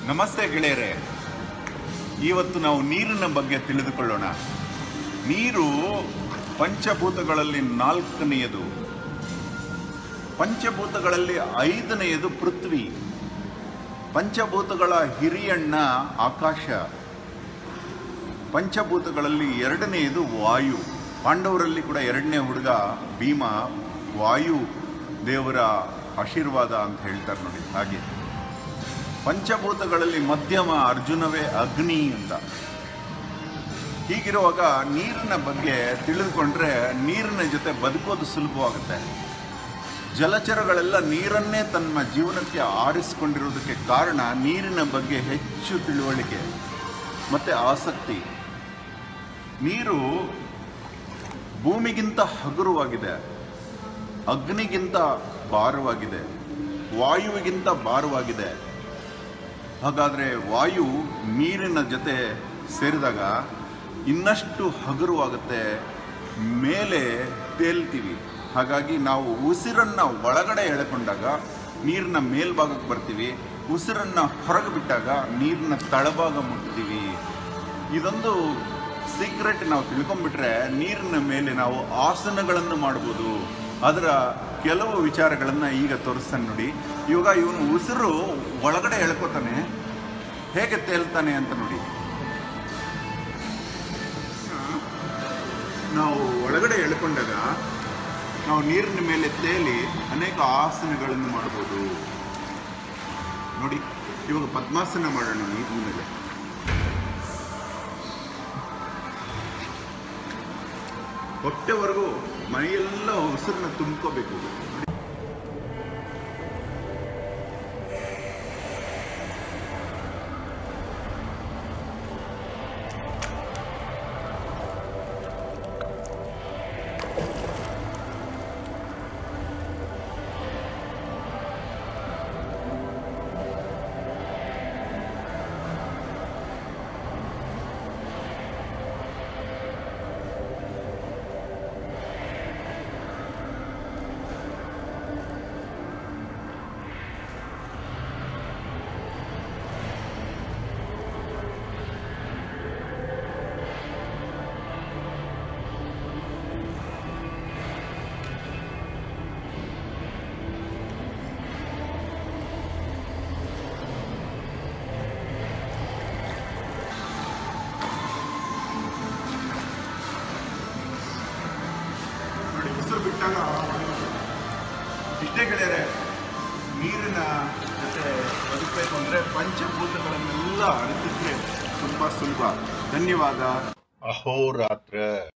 ನಮಸ್ತೆ ಗೆಳೆಯರೇ ಇವತ್ತು ನಾವು ನೀರಿನ ಬಗ್ಗೆ ತಿಳಿದುಕೊಳ್ಳೋಣ ನೀರು ಪಂಚಭೂತಗಳಲ್ಲಿ ನಾಲ್ಕನೆಯದು ಪಂಚಭೂತಗಳಲ್ಲಿ ಐದನೆಯದು ಪೃಥ್ವಿ ಪಂಚಭೂತಗಳ ಹಿರಿಯಣ್ಣ ಆಕಾಶ ಪಂಚಭೂತಗಳಲ್ಲಿ ಎರಡನೆಯದು ವಾಯು ಪಾಂಡವರಲ್ಲಿ ಕೂಡ ಎರಡನೇ ಹುಡುಗ ಭೀಮ ವಾಯು ದೇವರ ಆಶೀರ್ವಾದ ಅಂತ ಹೇಳ್ತಾರೆ ನೋಡಿ ಹಾಗೆ ಪಂಚಭೂತಗಳಲ್ಲಿ ಮಧ್ಯಮ ಅರ್ಜುನವೇ ಅಗ್ನಿ ಅಂತ ಹೀಗಿರುವಾಗ ನೀರಿನ ಬಗ್ಗೆ ತಿಳಿದುಕೊಂಡ್ರೆ ನೀರಿನ ಜೊತೆ ಬದುಕೋದು ಸುಲಭವಾಗುತ್ತೆ ಜಲಚರಗಳೆಲ್ಲ ನೀರನ್ನೇ ತನ್ನ ಜೀವನಕ್ಕೆ ಆರಿಸಿಕೊಂಡಿರುವುದಕ್ಕೆ ಕಾರಣ ನೀರಿನ ಬಗ್ಗೆ ಹೆಚ್ಚು ತಿಳುವಳಿಕೆ ಮತ್ತೆ ಆಸಕ್ತಿ ನೀರು ಭೂಮಿಗಿಂತ ಹಗುರವಾಗಿದೆ ಅಗ್ನಿಗಿಂತ ಭಾರವಾಗಿದೆ ವಾಯುವಿಗಿಂತ ಭಾರವಾಗಿದೆ ಹಾಗಾದರೆ ವಾಯು ನೀರಿನ ಜೊತೆ ಸೇರಿದಾಗ ಇನ್ನಷ್ಟು ಹಗುರವಾಗುತ್ತೆ ಮೇಲೆ ತೇಲ್ತೀವಿ ಹಾಗಾಗಿ ನಾವು ಉಸಿರನ್ನು ಒಳಗಡೆ ಎಳೆಕೊಂಡಾಗ ನೀರಿನ ಮೇಲ್ಭಾಗಕ್ಕೆ ಬರ್ತೀವಿ ಉಸಿರನ್ನು ಹೊರಗೆ ಬಿಟ್ಟಾಗ ನೀರಿನ ತಳಭಾಗ ಮುಟ್ತೀವಿ ಇದೊಂದು ಸೀಕ್ರೆಟ್ ನಾವು ತಿಳ್ಕೊಂಡ್ಬಿಟ್ರೆ ನೀರಿನ ಮೇಲೆ ನಾವು ಆಸನಗಳನ್ನು ಮಾಡ್ಬೋದು ಅದರ ಕೆಲವು ವಿಚಾರಗಳನ್ನು ಈಗ ತೋರಿಸ್ತಾನೆ ನೋಡಿ ಇವಾಗ ಇವನು ಉಸಿರು ಒಳಗಡೆ ಎಳ್ಕೊತಾನೆ ಹೇಗೆ ತೇಲ್ತಾನೆ ಅಂತ ನೋಡಿ ನಾವು ಒಳಗಡೆ ಎಳ್ಕೊಂಡಾಗ ನಾವು ನೀರಿನ ಮೇಲೆ ತೇಲಿ ಅನೇಕ ಆಸನಗಳನ್ನು ಮಾಡ್ಬೋದು ನೋಡಿ ಇವಾಗ ಪದ್ಮಾಸನ ಮಾಡೋಣ ನೀರಿನ ಮೇಲೆ ಹೊಟ್ಟೆವರೆಗೂ ಮೈಯೆಲ್ಲ ಉಸಿರನ್ನ ತುಂಬ್ಕೋಬೇಕು ನೋಡಿ ಉಸಿರು ಬಿಟ್ಟಾಗ ಇಷ್ಟೇ ಗೆಳೆಯರೆ ನೀರಿನ ಜೊತೆ ಬದುಕಬೇಕು ಅಂದರೆ ಪಂಚಭೂತಗಳನ್ನೆಲ್ಲ ಅರಿತಿದ್ರೆ ತುಂಬ ಸುಲಭ ಧನ್ಯವಾದ ಅಹೋರಾತ್ರ